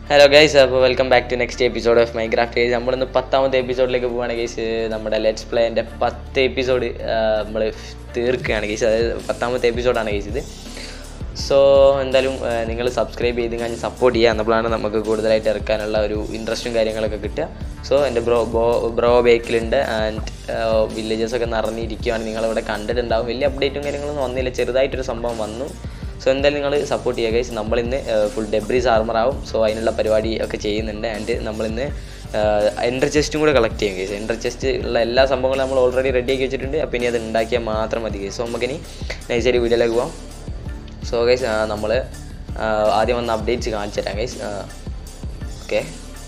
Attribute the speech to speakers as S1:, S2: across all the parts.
S1: Hello guys അപ്പോൾ welcome back to next episode of Minecraft guys നമ്മളിന്ന് പത്താമത്തെ എപ്പിസോഡിലേക്ക് പോവുകയാണ് ഗൈസ് നമ്മുടെ ലെറ്റ്സ് പ്ലേൻ്റെ പത്ത് എപ്പിസോഡ് നമ്മൾ തീർക്കുകയാണ് ഗൈസ് അതായത് പത്താമത്തെ എപ്പിസോഡാണ് ഗൈസ് ഇത് സോ എന്തായാലും നിങ്ങൾ സബ്സ്ക്രൈബ് ചെയ്ത് കഴിഞ്ഞ് സപ്പോർട്ട് ചെയ്യുക എന്നപ്പോഴാണ് നമുക്ക് കൂടുതലായിട്ട് ഇറക്കാനുള്ള ഒരു ഇൻട്രസ്റ്റും കാര്യങ്ങളൊക്കെ കിട്ടുക സോ എൻ്റെ ബ്രോ ബോ ബ്രോ ബേക്കിലുണ്ട് ആൻഡ് വില്ലേജസ് ഒക്കെ നിറഞ്ഞിരിക്കുകയാണ് നിങ്ങളിവിടെ കണ്ടിട്ടുണ്ടാവും വലിയ അപ്ഡേറ്റും കാര്യങ്ങളൊന്നും വന്നില്ല ചെറുതായിട്ടൊരു സംഭവം വന്നു സോ എന്തായാലും നിങ്ങൾ സപ്പോർട്ട് ചെയ്യുക ഗൈസ് നമ്മളിന്ന് ഫുൾ ഡെബ്രീസ് ആർമർ ആവും സോ അതിനുള്ള പരിപാടി ഒക്കെ ചെയ്യുന്നുണ്ട് ആൻഡ് നമ്മളിന്ന് എൻ്റർ ചെസ്റ്റും കൂടെ കളക്ട് ചെയ്യും ഗൈസ് എൻ്റർ ചെസ്റ്റ് ഉള്ള എല്ലാ സംഭവങ്ങളും നമ്മൾ ഓൾറെഡി റെഡി ആക്കി വെച്ചിട്ടുണ്ട് അപ്പോൾ ഇനി അത് ഉണ്ടാക്കിയാൽ മാത്രം മതി ഗൈസ് സോ നമുക്കിനി നൈസായിട്ട് വീഡിയോയിലേക്ക് പോവാം സോ ഗൈസ് നമ്മൾ ആദ്യം വന്ന് അപ്ഡേറ്റ്സ് കാണിച്ചു തരാം ഗൈസ് ഓക്കെ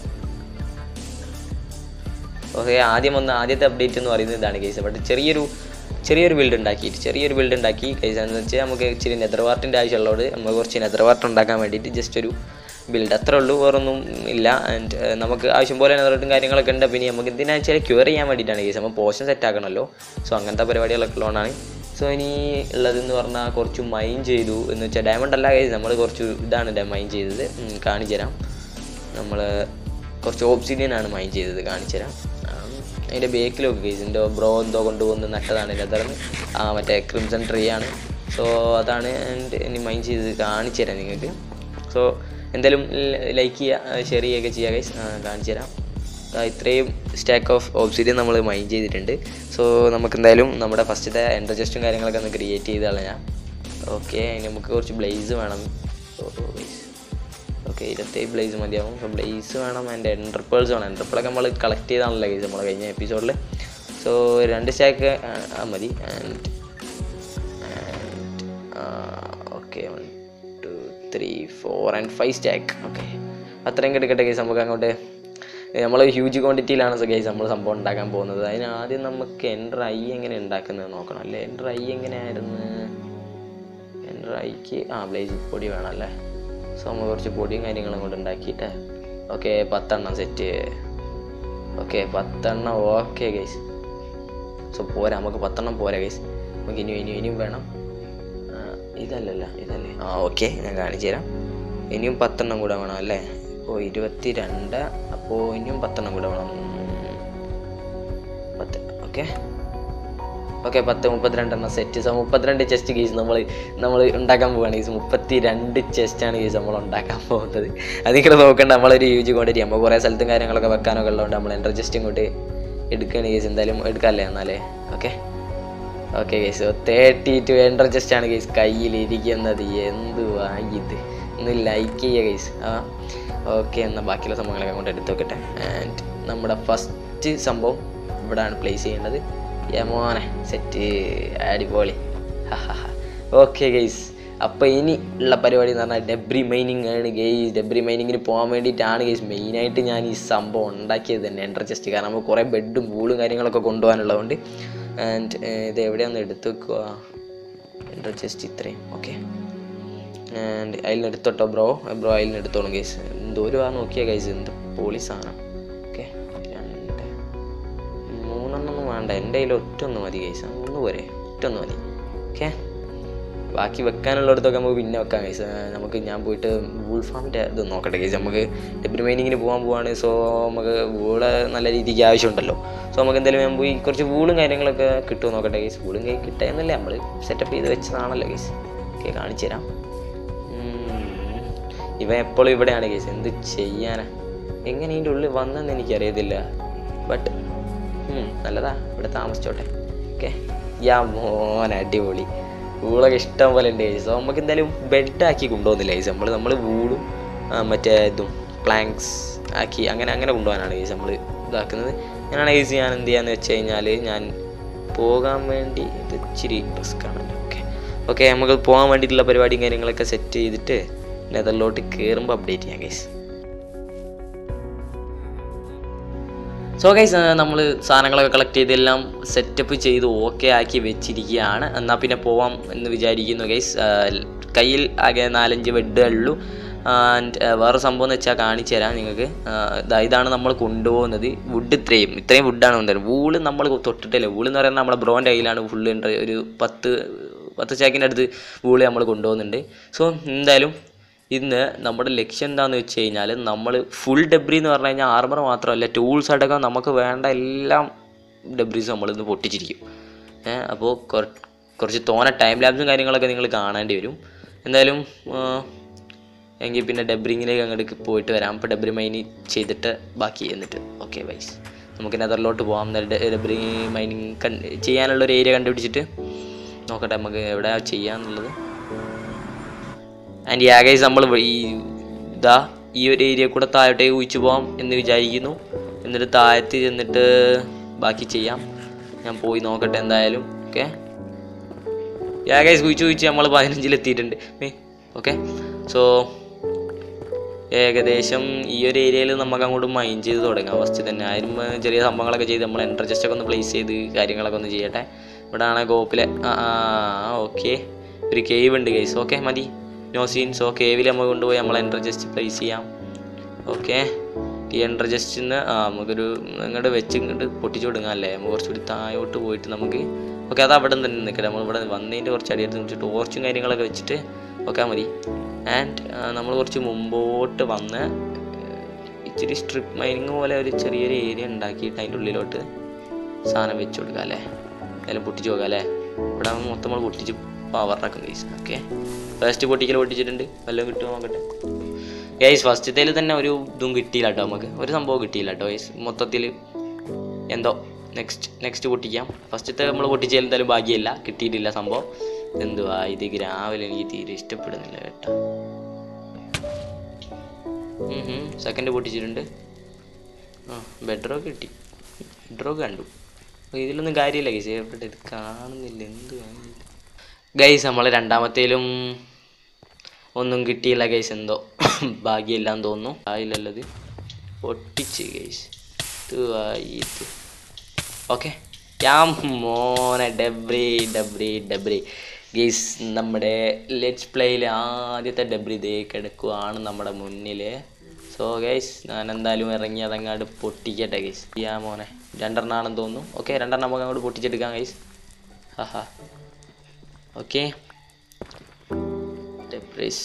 S1: ഓക്കെ ആദ്യം വന്ന ആദ്യത്തെ അപ്ഡേറ്റ് എന്ന് പറയുന്നത് ഇതാണ് കേസ് ബട്ട് ചെറിയൊരു ചെറിയൊരു ബിൽഡ് ഉണ്ടാക്കിയിട്ട് ചെറിയൊരു ബിൽഡ് ഉണ്ടാക്കി കേസ് എന്ന് വെച്ചാൽ നമുക്ക് ഇച്ചിരി നെതർവാർട്ടിൻ്റെ ആവശ്യമുള്ളതുകൊണ്ട് നമുക്ക് കുറച്ച് നെതർവാർട്ട് ഉണ്ടാക്കാൻ വേണ്ടിയിട്ട് ജസ്റ്റ് ഒരു ബിൽഡ് അത്രേ ഉള്ളൂ വേറൊന്നും ഇല്ല ആൻഡ് നമുക്ക് ആവശ്യം പോലെ നെതർവാർട്ടും കാര്യങ്ങളൊക്കെ ഉണ്ട് പിന്നെ നമുക്ക് എന്തിനാ വെച്ചാൽ ക്യൂർ ചെയ്യാൻ വേണ്ടിയിട്ടാണ് കേസ് നമ്മൾ പോഷൻ സെറ്റ് ആക്കണമല്ലോ സോ അങ്ങനത്തെ പരിപാടികളൊക്കെ ഉള്ളതാണ് സോ ഇനി ഉള്ളതെന്ന് പറഞ്ഞാൽ കുറച്ച് മൈൻ ചെയ്തു എന്ന് വെച്ചാൽ ഡയമണ്ട് അല്ല കേസ് നമ്മൾ കുറച്ച് ഇതാണ് മൈൻ ചെയ്തത് ഉം, കാണിച്ചു തരാം നമ്മൾ കുറച്ച് ഓപ്സിഡിയൻ ആണ് മൈൻ ചെയ്തത് കാണിച്ചു തരാം അതിൻ്റെ ബേക്കിലൊക്കെ കേസ് എൻ്റെ ബ്രോ എന്തോ കൊണ്ടുവന്ന് നട്ടതാണ് ലെതറിന് ആ മറ്റേ ക്രിംസൺ ട്രീ ആണ് സോ അതാണ് എൻ്റെ ഇനി മൈൻ ചെയ്തത് കാണിച്ചു തരാം നിങ്ങൾക്ക് സോ എന്തായാലും ലൈക്ക് ചെയ്യുക ഷെയർ ചെയ്യുകയൊക്കെ ചെയ്യുക ഗൈസ് കാണിച്ചു തരാം ആ, ഇത്രയും സ്റ്റാക്ക് ഓഫ് ഓബ്സിഡിയൻ നമ്മൾ മൈൻ ചെയ്തിട്ടുണ്ട് സോ നമുക്ക് എന്തായാലും നമ്മുടെ ഫസ്റ്റത്തെ എൻ്റർ ജസ്റ്റും കാര്യങ്ങളൊക്കെ ഒന്ന് ക്രിയേറ്റ് ചെയ്ത് കളയാം ഓക്കെ അതിന് നമുക്ക് കുറച്ച് ബ്ലേസ് വേണം ഓക്കെ ഇരുപത്തേഴ് ബ്ലേസ് മതിയാവും അപ്പോൾ ബ്ലേസ് വേണം ആൻഡ് എൻ്റർപേൾസ് വേണം എൻ്റർപേളൊക്കെ നമ്മൾ കളക്ട് ചെയ്താണല്ലോ ഗൈസ് നമ്മൾ കഴിഞ്ഞ എപ്പിസോഡിൽ സോ രണ്ട് സ്റ്റാക്ക് മതി and okay one two three four and five stack okay അത്രയും കിടക്കട്ടെ ഗൈസ് നമുക്ക് അങ്ങോട്ട് നമ്മൾ ഹ്യൂജ് ക്വാണ്ടിറ്റിയിലാണ് ഗൈസ് നമ്മൾ സംഭവം ഉണ്ടാക്കാൻ പോകുന്നത് അതിന് ആദ്യം നമുക്ക് എൻ്റർ ഐ എങ്ങനെ ഉണ്ടാക്കുന്നത് നോക്കണം അല്ലേ എൻ്റർ ഐ എങ്ങനെയായിരുന്നു എൻ്റർ ഐക്ക് ആ ബ്ലേസ് പൊടി വേണം അല്ലേ സോ നമ്മൾ കുറച്ച് പൊടിയും കാര്യങ്ങളും കൊണ്ട് ഉണ്ടാക്കിയിട്ട് ഓക്കെ പത്തെണ്ണം സെറ്റ് ഓക്കെ പത്തെണ്ണം ഓക്കെ ഗൈസ് സോ പോരാ നമുക്ക് പത്തെണ്ണം പോരാ ഗൈസ് നമുക്ക് ഇനിയും ഇനിയും ഇനിയും വേണം ആ, ഇതല്ലല്ല ഇതല്ലേ ആ ഓക്കെ ഞാൻ കാണിച്ചു തരാം ഇനിയും പത്തെണ്ണം കൂടെ വേണം അല്ലേ ഇപ്പോൾ ഇരുപത്തി രണ്ട് അപ്പോൾ ഇനിയും പത്തെണ്ണം കൂടെ വേണം ഉം. പത്ത് ഓക്കെ ഓക്കെ പത്ത് മുപ്പത്തിരണ്ടെണ്ണം സെറ്റ് സോ മുപ്പത്തിരണ്ട് ചെസ്റ്റ് കേസ് നമ്മൾ നമ്മൾ ഉണ്ടാക്കാൻ പോവുകയാണ് കേസ് മുപ്പത്തി രണ്ട് ചെസ്റ്റാണ് കേസ് നമ്മൾ ഉണ്ടാക്കാൻ പോകുന്നത് അതിങ്ങനെ നോക്കണ്ട നമ്മളൊരു യൂജ് ക്വാണ്ടിറ്റി നമ്മൾ കുറേ സ്ഥലത്തും കാര്യങ്ങളൊക്കെ വെക്കാനൊക്കെ ഉള്ളതുകൊണ്ട് നമ്മൾ എൻ്റർ ജസ്റ്റ് ഇങ്ങോട്ട് എടുക്കുകയാണ് കേസ് എന്തായാലും എടുക്കാമല്ലേ എന്നാലേ okay okay case thirty two ender chest ആണ് കേസ് കയ്യിലിരിക്കുന്നത് എന്ത് ഇത് ഒന്ന് ലൈക്ക് ചെയ്യുക കേസ് ആ ഓക്കെ എന്നാൽ ബാക്കിയുള്ള സംഭവങ്ങളൊക്കെ അങ്ങോട്ട് എടുത്ത് വെക്കട്ടെ ആൻഡ് നമ്മുടെ ഫസ്റ്റ് സംഭവം ഇവിടെയാണ് പ്ലേസ് ചെയ്യേണ്ടത് യമോനെ സെറ്റ് അടിപൊളി ഓക്കെ ഗെയ്സ് അപ്പോൾ ഇനി ഉള്ള പരിപാടി എന്ന് പറഞ്ഞാൽ ഡെബ്രി മൈനിങ് ആണ് ഗെയ്സ് ഡെബ്രി മൈനിങ്ങിന് പോകാൻ വേണ്ടിയിട്ടാണ് ഗെയ്സ് മെയിനായിട്ട് ഞാൻ ഈ സംഭവം ഉണ്ടാക്കിയത് തന്നെ എൻ്റർ ചെസ്റ്റ് കാരണം നമുക്ക് കുറേ ബെഡും ബൂളും കാര്യങ്ങളൊക്കെ കൊണ്ടുപോകാനുള്ളതുകൊണ്ട് ആൻഡ് ഇത് എവിടെയാണെന്ന് എടുത്ത് വെക്കുക എൻ്റർ ചെസ്റ്റ് ഇത്രയും ഓക്കെ ആൻഡ് അതിൽ എടുത്തോട്ടോ ബ്രോ ബ്രോ അതിൽ എടുത്തോളും ഗൈസ് എന്തോരം ആ നോക്കിയാൽ ഗൈസ് എന്ത് പൊളി സാധനം ഓക്കെ രണ്ട് മൂന്നെണ്ണൊന്നും വേണ്ട എൻ്റെ കയ്യിൽ ഒറ്റ ഒന്ന് മതി ഗൈസ് ഒന്ന് പോരെ ഒറ്റ ഒന്ന് മതി ഓക്കെ ബാക്കി വെക്കാനുള്ളിടത്തൊക്കെ നമുക്ക് പിന്നെ വെക്കാം ഗൈസ് നമുക്ക് ഞാൻ പോയിട്ട് വൂൾ ഫാമിൻ്റെ ഇത് നോക്കട്ടെ ഗൈസ് നമുക്ക് ഡെബ്രി മൈനിങ്ങിന് പോകാൻ പോവാണ് സോ നമുക്ക് വൂള് നല്ല രീതിക്ക് ആവശ്യമുണ്ടല്ലോ സോ നമുക്ക് എന്തായാലും ഞാൻ പോയി കുറച്ച് വൂളും കാര്യങ്ങളൊക്കെ കിട്ടുമോ നോക്കട്ടെ ഗൈസ് വൂളും കൈ കിട്ടുക നമ്മൾ സെറ്റപ്പ് ചെയ്ത് വെച്ചതാണല്ലോ ഗൈസ് ഓക്കെ കാണിച്ചു തരാം ഉം. ഇവൻ എപ്പോഴും ഇവിടെയാണ് കേസ് എന്ത് ചെയ്യാനാ എങ്ങനെ ഇതിൻ്റെ ഉള്ളിൽ വന്നെന്ന് എനിക്കറിയത്തില്ല ബട്ട് നല്ലതാ ഇവിടെ താമസിച്ചോട്ടെ ഓക്കെ യാ മോൻ അടിപൊളി വൂളൊക്കെ ഇഷ്ടം പോലെ ഉണ്ട് കേസ് നമുക്ക് എന്തായാലും ബെഡാക്കി കൊണ്ടുപോകുന്നില്ല കേസ് നമ്മൾ നമ്മൾ വൂളും ആ, മറ്റേ ഇതും പ്ലാങ്ക്സ് ആക്കി അങ്ങനെ അങ്ങനെ കൊണ്ടുപോകാനാണ് കേസ് നമ്മൾ ഇതാക്കുന്നത് ഞാനാണ് കേസ് ഞാൻ എന്ത് ചെയ്യാന്ന് വെച്ച് കഴിഞ്ഞാൽ ഞാൻ പോകാൻ വേണ്ടി ഇത് ഇച്ചിരി റിസ്ക് ആണ് ഓക്കെ ഓക്കെ നമുക്ക് പോകാൻ വേണ്ടിയിട്ടുള്ള പരിപാടിയും കാര്യങ്ങളൊക്കെ സെറ്റ് ചെയ്തിട്ട് നെതറിലോട്ട് കയറുമ്പോൾ അപ്ഡേറ്റ് ചെയ്യാം ഗൈസ് സോ ഗൈസ് നമ്മൾ സാധനങ്ങളൊക്കെ കളക്ട് ചെയ്തെല്ലാം സെറ്റപ്പ് ചെയ്ത് ഓക്കെ ആക്കി വെച്ചിരിക്കുകയാണ് എന്നാൽ പിന്നെ പോവാം എന്ന് വിചാരിക്കുന്നു ഗൈസ് കയ്യിൽ ആകെ നാലഞ്ച് ബെഡേ ഉള്ളൂ ആൻഡ് വേറെ സംഭവം എന്ന് വെച്ചാൽ കാണിച്ചു തരാം നിങ്ങൾക്ക് ദാ ഇതാണ് നമ്മൾ കൊണ്ടുപോകുന്നത് വുഡ് ഇത്രയും ഇത്രയും വുഡാണ് കൊണ്ടുവരുന്നത് വൂള് നമ്മൾ തൊട്ടിട്ടില്ല വൂള് എന്ന് പറയുന്നത് നമ്മുടെ ബ്രോൻ്റെ കയ്യിലാണ് ഫുള്ള് ഒരു പത്ത് പത്ത് ചാക്കിൻ്റെ അടുത്ത് വൂള് നമ്മൾ കൊണ്ടുപോകുന്നുണ്ട് സോ എന്തായാലും ഇന്ന് നമ്മുടെ ലക്ഷ്യം എന്താണെന്ന് വെച്ച് കഴിഞ്ഞാൽ നമ്മൾ ഫുൾ ഡെബ്രി എന്ന് പറഞ്ഞു കഴിഞ്ഞാൽ ആർമർ മാത്രമല്ല ടൂൾസ് അടക്കം നമുക്ക് വേണ്ട എല്ലാം ഡെബ്രീസ് നമ്മളിന്ന് പൊട്ടിച്ചിരിക്കും ഏഹ് അപ്പോൾ കുറച്ച് തോനെ ടൈം ലാബ്സും കാര്യങ്ങളൊക്കെ നിങ്ങൾ കാണേണ്ടി വരും എന്തായാലും ആ, എങ്കിൽ പിന്നെ ഡെബ്രിങ്ങിലേക്ക് അങ്ങോട്ട് പോയിട്ട് വരാം അപ്പോൾ ഡെബ്രി മൈനി ചെയ്തിട്ട് ബാക്കി എന്നിട്ട് ഓക്കെ വൈസ് നമുക്ക് നെതറിലോട്ട് പോകാം ഡെബ്രി മൈനിങ് കൺ ചെയ്യാനുള്ള ഒരു ഏരിയ കണ്ടുപിടിച്ചിട്ട് നോക്കട്ടെ നമുക്ക് എവിടെ ചെയ്യാന്നുള്ളത് ആൻഡ് യാ ഗൈസ് നമ്മൾ ഈ ഇതാ ഈ ഒരു ഏരിയ കൂടെ താഴോട്ടേക്ക് കുഴിച്ചു പോകാം എന്ന് വിചാരിക്കുന്നു എന്നിട്ട് താഴത്ത് ചെന്നിട്ട് ബാക്കി ചെയ്യാം ഞാൻ പോയി നോക്കട്ടെ എന്തായാലും ഓക്കെ യാ ഗൈസ് കുഴിച്ച് കുഴിച്ച് നമ്മൾ പതിനഞ്ചിലെത്തിയിട്ടുണ്ട് ഓക്കെ സോ ഏകദേശം ഈ ഒരു ഏരിയയിൽ നമുക്ക് അങ്ങോട്ട് മൈൻഡ് ചെയ്ത് തുടങ്ങാം ഫസ്റ്റ് തന്നെ ആരും ഏർ, ചെറിയ സംഭവങ്ങളൊക്കെ ചെയ്ത് നമ്മൾ എൻ്റർ ജസ്റ്റ് ഒക്കെ ഒന്ന് പ്ലേസ് ചെയ്ത് കാര്യങ്ങളൊക്കെ ഒന്ന് ചെയ്യട്ടെ ഇവിടെ ആണ് ഗോപ്പിലെ ആ ആ ഓക്കെ ഒരു കേവ് ഉണ്ട് ഗൈസ് ഓക്കെ മതി നോ സീൻ സോ കേവിൽ നമ്മൾ കൊണ്ടുപോയി നമ്മൾ എൻ്റർ ജസ്റ്റ് പ്ലേസ് ചെയ്യാം ഓക്കെ ഈ എൻ്റർ ജസ്റ്റിന്ന് ആ നമുക്കൊരു ഇങ്ങോട്ട് വെച്ച് ഇങ്ങോട്ട് പൊട്ടിച്ചു കൊടുക്കാം അല്ലേ നമുക്ക് കുറച്ചുകൂടി താഴോട്ട് പോയിട്ട് നമുക്ക് ഓക്കെ അത് അവിടെ തന്നെ നിൽക്കട്ടെ നമ്മൾ ഇവിടെ വന്നതിൻ്റെ കുറച്ച് അടിയെടുത്ത് നിന്നിട്ട് ടോർച്ചും കാര്യങ്ങളൊക്കെ വെച്ചിട്ട് ഒക്കെ മതി ആൻഡ് നമ്മൾ കുറച്ച് മുമ്പോട്ട് വന്ന് ഇച്ചിരി സ്ട്രിപ്പ് മൈനിങ് പോലെ ഒരു ചെറിയൊരു ഏരിയ ഉണ്ടാക്കിയിട്ട് അതിൻ്റെ ഉള്ളിലോട്ട് സാധനം വെച്ച് കൊടുക്കാം അല്ലേ എന്തായാലും പൊട്ടിച്ച് നോക്കാം അല്ലേ ഇവിടെ ആവുമ്പോ മൊത്തം നമ്മൾ പൊട്ടിച്ച് പവറിനൊക്കെ ഗൈസ് ഓക്കെ ഫസ്റ്റ് പൊട്ടിക്കൽ പൊട്ടിച്ചിട്ടുണ്ട് വല്ലതും കിട്ടുമോ നോക്കട്ടെ ഗൈസ് ഫസ്റ്റത്തേൽ തന്നെ ഒരു ഇതും കിട്ടിയില്ല കേട്ടോ നമുക്ക് ഒരു സംഭവം കിട്ടിയില്ല കേട്ടോ ഗൈസ് മൊത്തത്തിൽ എന്തോ നെക്സ്റ്റ് നെക്സ്റ്റ് പൊട്ടിക്കാം ഫസ്റ്റത്തെ നമ്മൾ പൊട്ടിച്ചാൽ എന്തായാലും ഭാഗ്യമില്ല കിട്ടിയിട്ടില്ല സംഭവം എന്തുവാ ഇത് രാവിലെ എനിക്ക് തീരെ ഇഷ്ടപ്പെടുന്നില്ല കേട്ടോ സെക്കൻഡ് പൊട്ടിച്ചിട്ടുണ്ട് ആ ബെഡ്റോക്ക് കിട്ടി ബെഡ്റോക്ക് കണ്ടു അപ്പൊ ഇതിലൊന്നും കാര്യമില്ല ഗൈസ് എവിടെ ഇത് കാണുന്നില്ല എന്ത് ഗൈസ് നമ്മൾ രണ്ടാമത്തേലും ഒന്നും കിട്ടിയില്ല ഗൈസ് എന്തോ ഭാഗ്യമില്ലാന്ന് തോന്നുന്നു ആയില്ലല്ലത് പൊട്ടിച്ച് ഗൈസ് ഇത് ഓക്കെ ഞാൻ മോനെ ഡബ്രി ഡബ്രി ഡബ്രി ഗൈസ് നമ്മുടെ ലെറ്റ്സ് പ്ലേയിൽ ആദ്യത്തെ ഡബ്രി ഇതേ കിടക്കുവാണ് നമ്മുടെ മുന്നിൽ സോ ഗൈസ് ഞാൻ എന്തായാലും ഇറങ്ങി അതങ്ങാട് പൊട്ടിക്കട്ടെ ഗൈസ് യാ മോനെ രണ്ടെണ്ണാണെന്ന് തോന്നുന്നു ഓക്കെ രണ്ടെണ്ണം നമുക്ക് അങ്ങോട്ട് പൊട്ടിച്ചെടുക്കാം ഗൈസ് ഹാ ഓക്കെ ഡെബ്രിസ്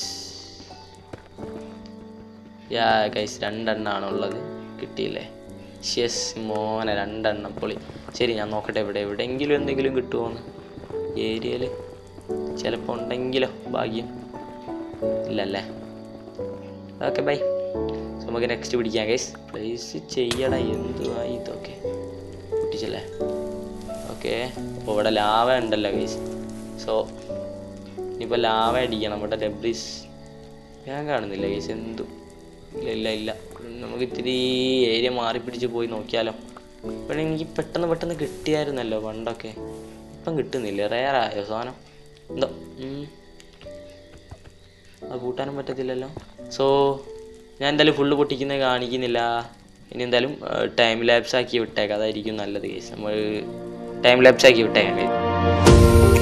S1: യാ ഗൈസ് രണ്ടെണ്ണമാണ് ഉള്ളത് കിട്ടിയില്ലേ ഷെസ് മോനെ രണ്ടെണ്ണം പൊളി ശരി ഞാൻ നോക്കട്ടെ ഇവിടെ എവിടെയെങ്കിലും എന്തെങ്കിലും കിട്ടുമോന്ന് ഏരിയയിൽ ചിലപ്പോൾ ഉണ്ടെങ്കിലോ ഭാഗ്യം ഇല്ലല്ലേ ഓക്കെ ബൈ നമുക്ക് നെക്സ്റ്റ് പിടിക്കാം ഗൈസ് പ്ലേസ് ചെയ്യട എന്തുവാ ഇതൊക്കെ പൊട്ടിച്ചല്ലേ ഓക്കെ അപ്പോൾ ഇവിടെ ലാവ ഉണ്ടല്ലോ ഗൈസ് സോ ഇനിയിപ്പോൾ ലാവ അടിക്കണം ഇവിടെ ഡെബ്രിസ് ഞാൻ കാണുന്നില്ല ഗൈസ് എന്തു ഇല്ല ഇല്ല ഇല്ല നമുക്ക് ഇത്തിരി ഏരിയ മാറി പിടിച്ച് പോയി നോക്കിയാലോ ഇവിടെ എനിക്ക് പെട്ടെന്ന് പെട്ടെന്ന് കിട്ടിയായിരുന്നല്ലോ പണ്ടൊക്കെ ഇപ്പം കിട്ടുന്നില്ല റേറായോ സാധനം എന്തോ ഉം. അത് കൂട്ടാനും പറ്റത്തില്ലല്ലോ സോ ഞാൻ എന്തായാലും ഫുള്ള് പൊട്ടിക്കുന്നത് കാണിക്കുന്നില്ല ഇനി എന്തായാലും ടൈം ലാബ്സ് ആക്കി വിട്ടേക്കാം അതായിരിക്കും നല്ലത് കേസ് നമ്മൾ ടൈം ലാബ്സ് ആക്കി വിട്ടേക്കാം guys.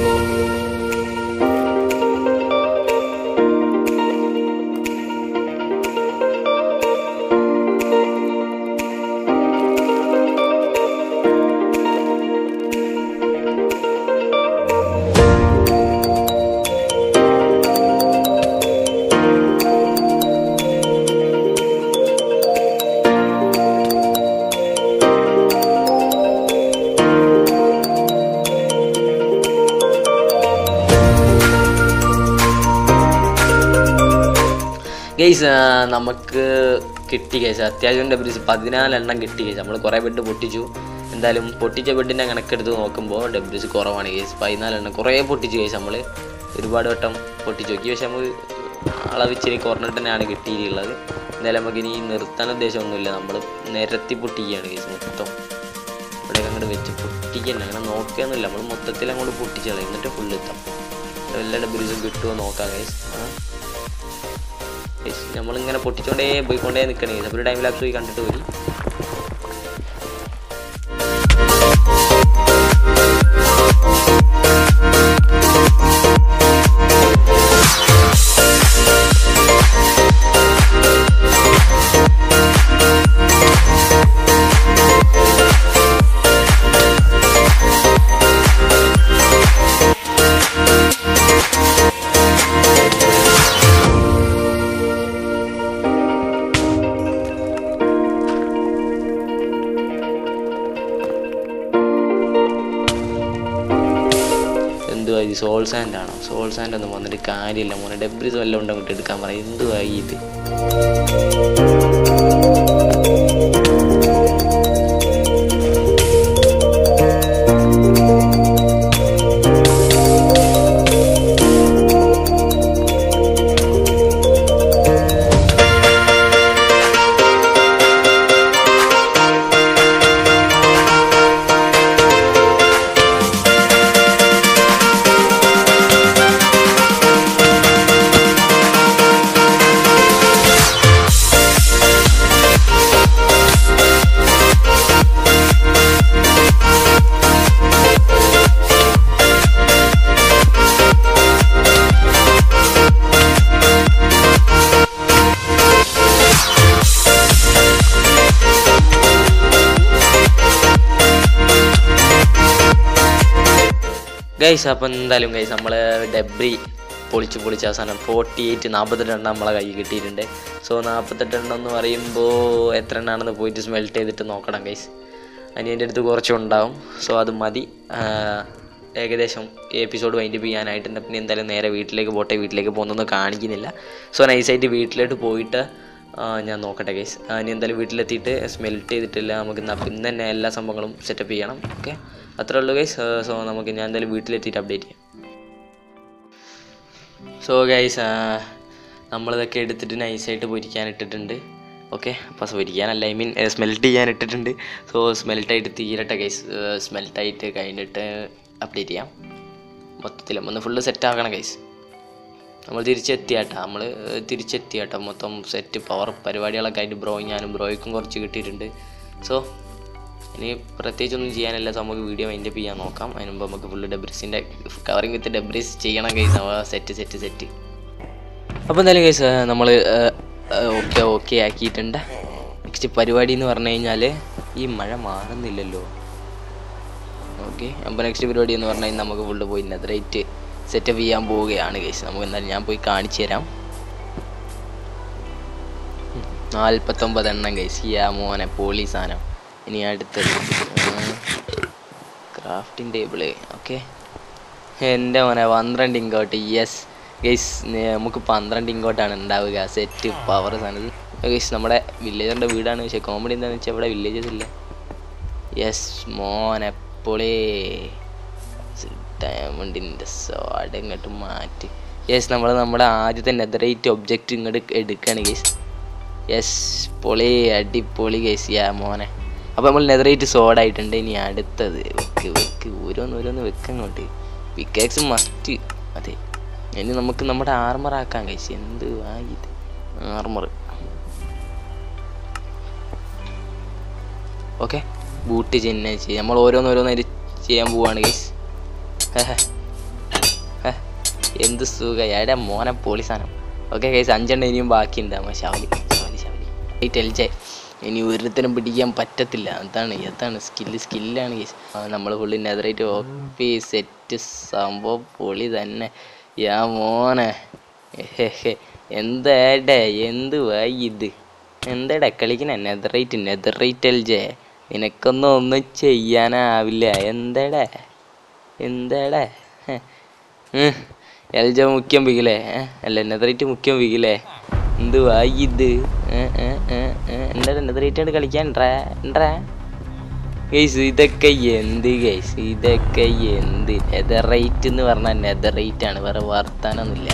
S1: ഗൈസ് നമുക്ക് കിട്ടി ഗൈസ് അത്യാവശ്യം ഡെബ്രിസ് പതിനാലെണ്ണം കിട്ടി ഗൈസ് നമ്മൾ കുറേ ബെഡ് പൊട്ടിച്ചു എന്തായാലും പൊട്ടിച്ച ബെഡിൻ്റെ കണക്കെടുത്ത് നോക്കുമ്പോൾ ഡെബ്രിസ് കുറവാണ് ഗൈസ് പതിനാലെണ്ണം കുറേ പൊട്ടിച്ചു ഗൈസ് നമ്മൾ ഒരുപാട് വട്ടം പൊട്ടിച്ചു നോക്കി പക്ഷെ നമുക്ക് അളവിച്ചിരി കുറഞ്ഞിട്ട് തന്നെയാണ് കിട്ടിയിട്ടുള്ളത് എന്തായാലും നമുക്ക് ഇനി നിർത്താൻ ഉദ്ദേശമൊന്നുമില്ല നമ്മൾ നിരത്തി പൊട്ടിക്കുകയാണ് ഗൈസ് മൊത്തം ഇവിടെ അങ്ങോട്ട് വെച്ച് പൊട്ടിക്കന്നെ അങ്ങനെ നോക്കുകയൊന്നുമില്ല നമ്മൾ മൊത്തത്തിൽ അങ്ങോട്ട് പൊട്ടിച്ചു കളയും എന്നിട്ട് ഫുള്ള് എത്താം എല്ലാ ഡെബ്രിസും കിട്ടുമോ നോക്കാം ഗൈസ് ആ Guys, നമ്മളിങ്ങനെ പൊട്ടിച്ചോണ്ടേ പോയിക്കൊണ്ടേ നിൽക്കണേ അപ്പോൾ ഒരു ടൈം ലാപ്സ് പോയി കണ്ടിട്ട് പോയി സോൾ സാൻഡ് ആണോ സോൾ സാൻഡ് ഒന്നും വന്നിട്ട് കാര്യമില്ല മോനെ ഡെബ്രിസ് വല്ലതും ഉണ്ടോ അങ്ങോട്ട് എടുക്കാൻ പറയും എന്തുവായി ഇത് ഗൈസ് അപ്പം എന്തായാലും ഗൈസ് നമ്മൾ ഡെബ്രി പൊളിച്ച് പൊളിച്ച് അവസാനം ഫോർട്ടി എയ്റ്റ് നാൽപ്പത്തെട്ട് എണ്ണം നമ്മളെ കയ്യിൽ കിട്ടിയിട്ടുണ്ട് സോ നാൽപ്പത്തെട്ട് എണ്ണം എന്ന് പറയുമ്പോൾ എത്ര എണ്ണാണെന്ന് പോയിട്ട് സ്മെൽറ്റ് ചെയ്തിട്ട് നോക്കണം ഗൈസ് അനിയൻ്റെ അടുത്ത് കുറച്ചുണ്ടാവും സോ അത് മതി ആ, ഏകദേശം എപ്പിസോഡ് വൈൻഡ് ചെയ്യാനായിട്ടുണ്ട് പിന്നെ എന്തായാലും നേരെ വീട്ടിലേക്ക് പോട്ടെ വീട്ടിലേക്ക് പോകുന്നൊന്നും കാണിക്കുന്നില്ല സോ നൈസായിട്ട് വീട്ടിലോട്ട് പോയിട്ട് ആ, ഞാൻ നോക്കട്ടെ ഗൈസ് ഇനി എന്തായാലും വീട്ടിലെത്തിയിട്ട് സ്മെൽറ്റ് ചെയ്തിട്ടില്ല നമുക്ക് ഇന്ന് അപ്പം ഇന്ന് തന്നെ എല്ലാ സംഭവങ്ങളും സെറ്റപ്പ് ചെയ്യണം ഓക്കെ അത്രേ ഉള്ളൂ ഗൈസ് സോ നമുക്ക് ഞാൻ എന്തായാലും വീട്ടിലെത്തിയിട്ട് അപ്ഡേറ്റ് ചെയ്യാം സോ ഗൈസ് നമ്മളിതൊക്കെ എടുത്തിട്ട് നൈസായിട്ട് പൊരിക്കാൻ ഇട്ടിട്ടുണ്ട് ഓക്കെ അപ്പോൾ പൊരിക്കാനല്ല ഐ മീൻ സ്മെൽറ്റ് ചെയ്യാൻ ഇട്ടിട്ടുണ്ട് സോ സ്മെൽറ്റായിട്ട് തീരട്ടെ ഗൈസ് സ്മെൽറ്റായിട്ട് കഴിഞ്ഞിട്ട് അപ്ഡേറ്റ് ചെയ്യാം മൊത്തത്തിൽ ഒന്ന് ഫുള്ള് സെറ്റ് ആക്കണം ഗൈസ് നമ്മൾ തിരിച്ചെത്തിയാട്ടാ നമ്മൾ തിരിച്ചെത്തിയാട്ടോ മൊത്തം സെറ്റ് പവർ പരിപാടികളൊക്കെ ആയിട്ട് ബ്രോ ഞാനും ബ്രോയ്ക്കും കുറച്ച് കിട്ടിയിട്ടുണ്ട് സോ ഇനി പ്രത്യേകിച്ചൊന്നും ചെയ്യാനില്ല സോ നമുക്ക് വീഡിയോ വൈൻഡ് അപ്പ് ചെയ്യാൻ നോക്കാം അതിന് മുമ്പ് നമുക്ക് ഫുള്ള് ഡെബ്രിസിൻ്റെ കവറിങ് വിത്ത് ഡെബ്രിസ് ചെയ്യണം കേസ് സെറ്റ് സെറ്റ് സെറ്റ് അപ്പോൾ എന്തായാലും കേസ് നമ്മൾ ഓക്കെ ഓക്കെ ആക്കിയിട്ടുണ്ട് നെക്സ്റ്റ് പരിപാടി എന്ന് പറഞ്ഞു കഴിഞ്ഞാൽ ഈ മഴ മാറുന്നില്ലല്ലോ ഓക്കെ അപ്പോൾ നെക്സ്റ്റ് പരിപാടി എന്ന് പറഞ്ഞു കഴിഞ്ഞാൽ നമുക്ക് ഫുള്ള് പോയി നെതറേറ്റ് സെറ്റപ്പ് ചെയ്യാൻ പോവുകയാണ് കേസ് നമുക്ക് എന്തായാലും ഞാൻ പോയി കാണിച്ചു തരാം നാൽപ്പത്തൊമ്പത് എണ്ണം കേസ് യാ മോനെ പോളി സാധനം ഇനി അടുത്തത് ക്രാഫ്റ്റിംഗ് ടേബിള് ഓക്കെ എൻ്റെ മോനെ പന്ത്രണ്ട് ഇങ്കോട്ട് യെസ് ഗൈസ് നമുക്ക് പന്ത്രണ്ട് ഇങ്കോട്ടാണ് ഉണ്ടാവുക സെറ്റ് പവർ സാധനം ഗൈസ് നമ്മുടെ വില്ലേജറിൻ്റെ വീടാണ് പക്ഷേ കോമഡി എന്താണെന്ന് വെച്ചാൽ ഇവിടെ വില്ലേജസ് ഇല്ല യെസ് മോനെ പൊളേ ഡയമണ്ടിൻ്റെ സോഡ് ഇങ്ങോട്ട് മാറ്റി യെസ് നമ്മൾ നമ്മുടെ ആദ്യത്തെ നെതറേറ്റ് ഒബ്ജക്റ്റ് ഇങ്ങോട്ട് എടുക്കുകയാണ് ഗൈസ് യെസ് പൊളി അടിപൊളി ഗൈസ് യാ മോനെ അപ്പോൾ നമ്മൾ നെതറേറ്റ് സോഡായിട്ടുണ്ട് ഇനി അടുത്തത് വെക്ക് വെക്ക് ഓരോന്ന് ഓരോന്ന് വെക്കങ്ങോട്ട് പിക്കാക്സ് മസ്റ്റ് അതെ ഇനി നമുക്ക് നമ്മുടെ ആർമർ ആക്കാൻ കഴിച്ചു എന്ത് ആയത് ആർമർ ഓക്കെ ബൂട്ട് ചെന്നെ ചെയ്യാം നമ്മൾ ഓരോന്ന് ഓരോന്നായിട്ട് ചെയ്യാൻ പോവാണ് ഗൈസ് എന്ത് സുഖ എടാ മോനെ പോളി സാധനം ഓക്കെ ഗൈസ് അഞ്ചെണ്ണം ഇനിയും ബാക്കിയുണ്ട് അമ്മ ശവലി ശവലി ശവലി ടെലിച്ചേ ഇനി ഒരുത്തരം പിടിക്കാൻ പറ്റത്തില്ല അതാണ് അതാണ് സ്കില്ല് സ്കില്ലാണ് ഗൈസ് നമ്മൾ ഫുള്ളി നെതറായിട്ട് ഓപ്പി സെറ്റ് സംഭവം പൊളി തന്നെ യാ മോനെ എന്താടേ എന്ത് വായി ഇത് എന്താടാ കളിക്കണ നെതറേറ്റ് നെതറേറ്റ് എൽജേ നിനക്കൊന്നും ഒന്നും ചെയ്യാനാവില്ല എന്താടാ എന്താടാ എൽജ മുഖ്യം വികിലേ അല്ല നെതറേറ്റ് മുഖ്യം വികിലേ എന്ത് വായി ഇത് എന്താ നെതറേറ്റ് കളിക്കാൻ ഉണ്ടാ ഗൈസ് ഇതൊക്കെ എന്ത് ഗൈസ് ഇതൊക്കെ എന്ത് നെതറേറ്റ് എന്ന് പറഞ്ഞാൽ നെതറേറ്റ് ആണ് വേറെ വർത്താനൊന്നുമില്ല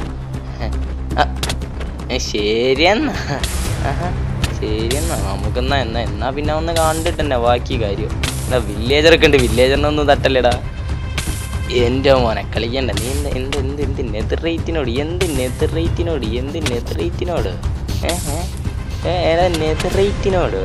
S1: ശരിയെന്നാ ആഹാ, ശരിയെന്നാ നമുക്കെന്നാ എന്നാ എന്നാ പിന്നെ ഒന്ന് കണ്ടിട്ടെന്നെ ബാക്കി കാര്യം എന്നാ വില്ലേജറൊക്കെ ഉണ്ട് വില്ലേജറിനൊന്നും തട്ടല്ലേടാ എൻ്റെ മോനെ കളിക്കണ്ട നീ എന്ത് എന്ത് എന്ത് എന്ത് നെതറേറ്റിനോട് എന്ത് നെതറേറ്റിനോട് എന്ത് നെതറേറ്റിനോട് ഏതാ നെതറേറ്റിനോട്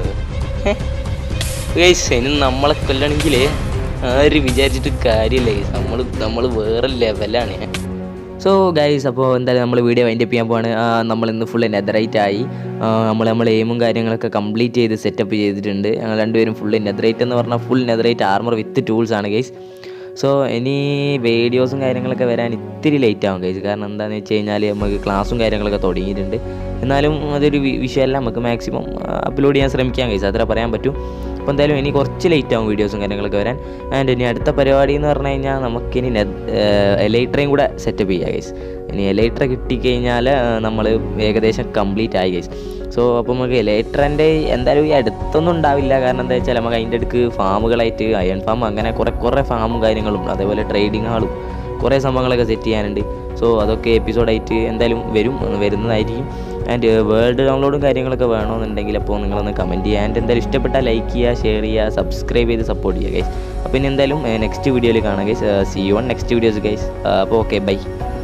S1: ഗൈസ് ഇനി നമ്മളെ കൊല്ലണമെങ്കിൽ ആര് വിചാരിച്ചിട്ട് കാര്യമില്ല ഗൈസ് നമ്മൾ നമ്മൾ വേറെ ലെവലാണ് സോ ഗൈസ് അപ്പോൾ എന്തായാലും നമ്മൾ വീഡിയോ വൈൻഡപ്പ് ചെയ്യാൻ പോവാണ് നമ്മൾ ഇന്ന് ഫുള്ള് നെതറൈറ്റ് ആയി നമ്മൾ നമ്മൾ എയിമും കാര്യങ്ങളൊക്കെ കംപ്ലീറ്റ് ചെയ്ത് സെറ്റപ്പ് ചെയ്തിട്ടുണ്ട് ഞങ്ങൾ രണ്ടുപേരും ഫുള്ള് നെതറൈറ്റ് എന്ന് പറഞ്ഞാൽ full netherite armour with tools ആണ് ഗൈസ് സോ ഇനി വീഡിയോസും കാര്യങ്ങളൊക്കെ വരാൻ ഇത്തിരി ലേറ്റ് ആവും ഗൈസ് കാരണം എന്താണെന്ന് വെച്ച് കഴിഞ്ഞാൽ നമുക്ക് ക്ലാസ്സും കാര്യങ്ങളൊക്കെ തുടങ്ങിയിട്ടുണ്ട് എന്നാലും അതൊരു വി- വിഷയമല്ല നമുക്ക് മാക്സിമം അപ്ലോഡ് ചെയ്യാൻ ശ്രമിക്കാം ഗൈസ് അത്ര പറയാൻ പറ്റും അപ്പോൾ എന്തായാലും ഇനി കുറച്ച് ലേറ്റ് ആവും വീഡിയോസും കാര്യങ്ങളൊക്കെ വരാൻ ആൻഡ് ഇനി അടുത്ത പരിപാടി എന്ന് പറഞ്ഞു കഴിഞ്ഞാൽ നമുക്കിനി എലൈട്രയും കൂടെ സെറ്റപ്പ് ചെയ്യാം ഗൈസ് ഇനി എലൈട്ര കിട്ടിക്കഴിഞ്ഞാൽ നമ്മൾ ഏകദേശം കംപ്ലീറ്റ് ആയി ഗൈസ് സോ അപ്പോൾ നമുക്ക് എലൈട്രൻ്റെ എന്തായാലും ഈ അടുത്തൊന്നും ഉണ്ടാവില്ല കാരണം എന്താ വെച്ചാൽ നമുക്ക് അതിൻ്റെ അടുക്ക് ഫാമുകളായിട്ട് അയൺ ഫാം അങ്ങനെ കുറേ കുറേ ഫാമും കാര്യങ്ങളും അതേപോലെ ട്രേഡിംഗ് ഹാളും കുറേ സംഭവങ്ങളൊക്കെ സെറ്റ് ചെയ്യാനുണ്ട് സോ അതൊക്കെ എപ്പിസോഡായിട്ട് എന്തായാലും വരും ഒന്ന് വരുന്നതായിരിക്കും ആൻഡ് വേൾഡ് ഡൗൺലോഡും കാര്യങ്ങളൊക്കെ വേണമെന്നുണ്ടെങ്കിൽ അപ്പോൾ നിങ്ങളൊന്ന് കമൻറ്റ് ചെയ്യുക ആൻഡ് എന്തായാലും ഇഷ്ടപ്പെട്ടാൽ ലൈക്ക് ചെയ്യുക ഷെയർ ചെയ്യുക സബ്സ്ക്രൈബ് ചെയ്ത് സപ്പോർട്ട് ചെയ്യുക ഗൈസ് അപ്പോൾ ഇനി എന്തായാലും നെക്സ്റ്റ് വീഡിയോയിൽ കാണാം guys see you one next videos guys അപ്പോൾ ഓക്കെ ബൈ